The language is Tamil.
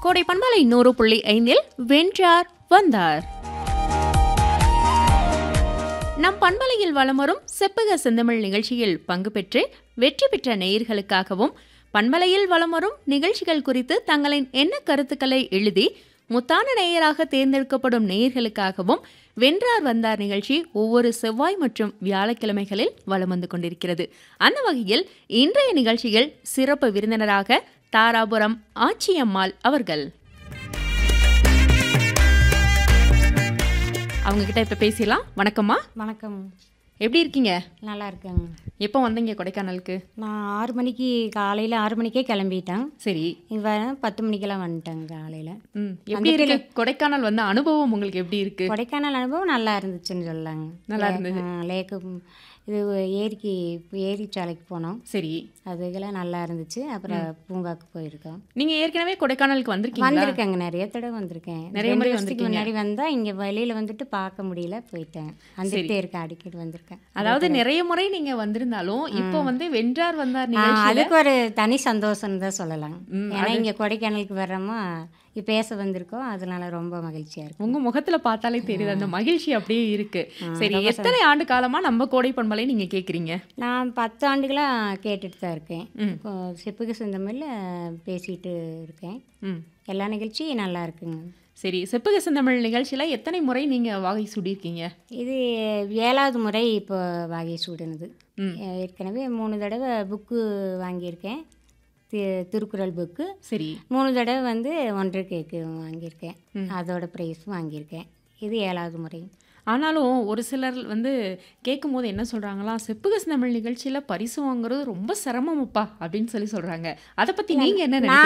கோடை பண்பலை நூறு புள்ளி ஐந்தில் வென்றார் வந்தார் நம் பண்பலையில் வலம் வரும் செப்பக செந்தமிழ் நிகழ்ச்சியில் பங்கு பெற்று வெற்றி பெற்ற நேயர்களுக்காகவும் பண்பலையில் வலம் வரும் நிகழ்ச்சிகள் குறித்து தங்களின் எண்ண கருத்துக்களை எழுதி முத்தான நேயராக தேர்ந்தெடுக்கப்படும் நேயர்களுக்காகவும் வென்றார் வந்தார் நிகழ்ச்சி ஒவ்வொரு செவ்வாய் மற்றும் வியாழக்கிழமைகளில் வலம் வந்து கொண்டிருக்கிறது அந்த வகையில் இன்றைய நிகழ்ச்சியில் சிறப்பு விருந்தினராக தாராபுரம் ஆச்சியம்மாள் அவர்கள் அவங்க கிட்ட இப்ப பேசலாம் வணக்கம்மா வணக்கம் எப்படி இருக்கீங்க நல்லா இருக்கேங்க எப்போ வந்தீங்க கொடைக்கானலுக்கு நான் ஆறு மணிக்கு காலையில் ஆறு மணிக்கே கிளம்பிட்டேன் சரி இவ பத்து மணிக்கெல்லாம் வந்துட்டேங்க காலையில் ம் எப்படி இருக்கு கொடைக்கானல் வந்த அனுபவம் உங்களுக்கு எப்படி இருக்கு கொடைக்கானல் அனுபவம் நல்லா இருந்துச்சுன்னு சொல்லலாங்க நல்லா லே- இருந்தது. ஆ, லேக்கு இது ஏரிக்கு ஏரி சாலைக்கு போனோம் சரி அதுக்கெல்லாம் நல்லா இருந்துச்சு அப்புறம் பூங்காக்கு போயிருக்கோம் நீங்க ஏற்கனவே கொடைக்கானலுக்கு வந்திருக்கீங்களா வந்திருக்கேங்க நிறைய தடவை வந்திருக்கேன் நிறைய ரெண்டு முறை வருஷத்துக்கு வந்திருக்கீங்க. முன்னாடி வந்தா இங்க வெளியில வந்துட்டு பார்க்க முடியல போயிட்டேன் வந்துட்டே இருக்கேன் அடிக்கடி வந்திருக்கேன் அதாவது நிறைய முறை நீங்க வந்திருந்தாலும் இப்போ வந்து வென்றார் வந்தார் ஆ, நிகழ்ச்சியில அதுக்கு ஒரு தனி சந்தோஷம் தான் சொல்லலாம் ம், ஏன்னா இங்க கொடைக்கானலுக்கு வர்றோமா இப்ப பேச வந்திருக்கோம் அதனால ரொம்ப மகிழ்ச்சியா இருக்கு உங்க முகத்துல பார்த்தாலே தெரியுது அந்த மகிழ்ச்சி அப்படியே இருக்கு ஆ, சரி ரொம்ப எத்தனை ஆண்டு காலமா நம்ம கோடை பண்பலை நீங்க கேக்குறீங்க நான் பத்து ஆண்டுகளா கேட்டுட்டு தான் இருக்கேன் ம். இப்போ செப்புக்கு செந்தமிழ்ல பேசிட்டு இருக்கேன் ம் எல்லா நிகழ்ச்சியும் நல்லா இருக்குங்க சரி செப்புக செந்தமிழ் நிகழ்ச்சியில எத்தனை முறை நீங்க வாகை சூடியிருக்கீங்க இது ஏழாவது முறை இப்போ வாகை சூடினது ம். ஏற்கனவே மூணு தடவை புக்கு வாங்கியிருக்கேன் தி- திருக்குறள் புக்கு சரி மூணு தடவை வந்து ஒன்றரை கேக்கு வாங்கியிருக்கேன் அதோட ப்ரைஸும் வாங்கியிருக்கேன் இது ஏழாவது முறை ஆனாலும் ஒரு சிலர் வந்து கேட்கும்போது என்ன சொல்றாங்களா செப்புக செந்தமிழ் நிகழ்ச்சியில பரிசு வாங்குறது ரொம்ப சிரமமப்பா அப்படின்னு சொல்லி சொல்றாங்க அதை பத்தி நீங்க என்ன நினைக்கிறீங்க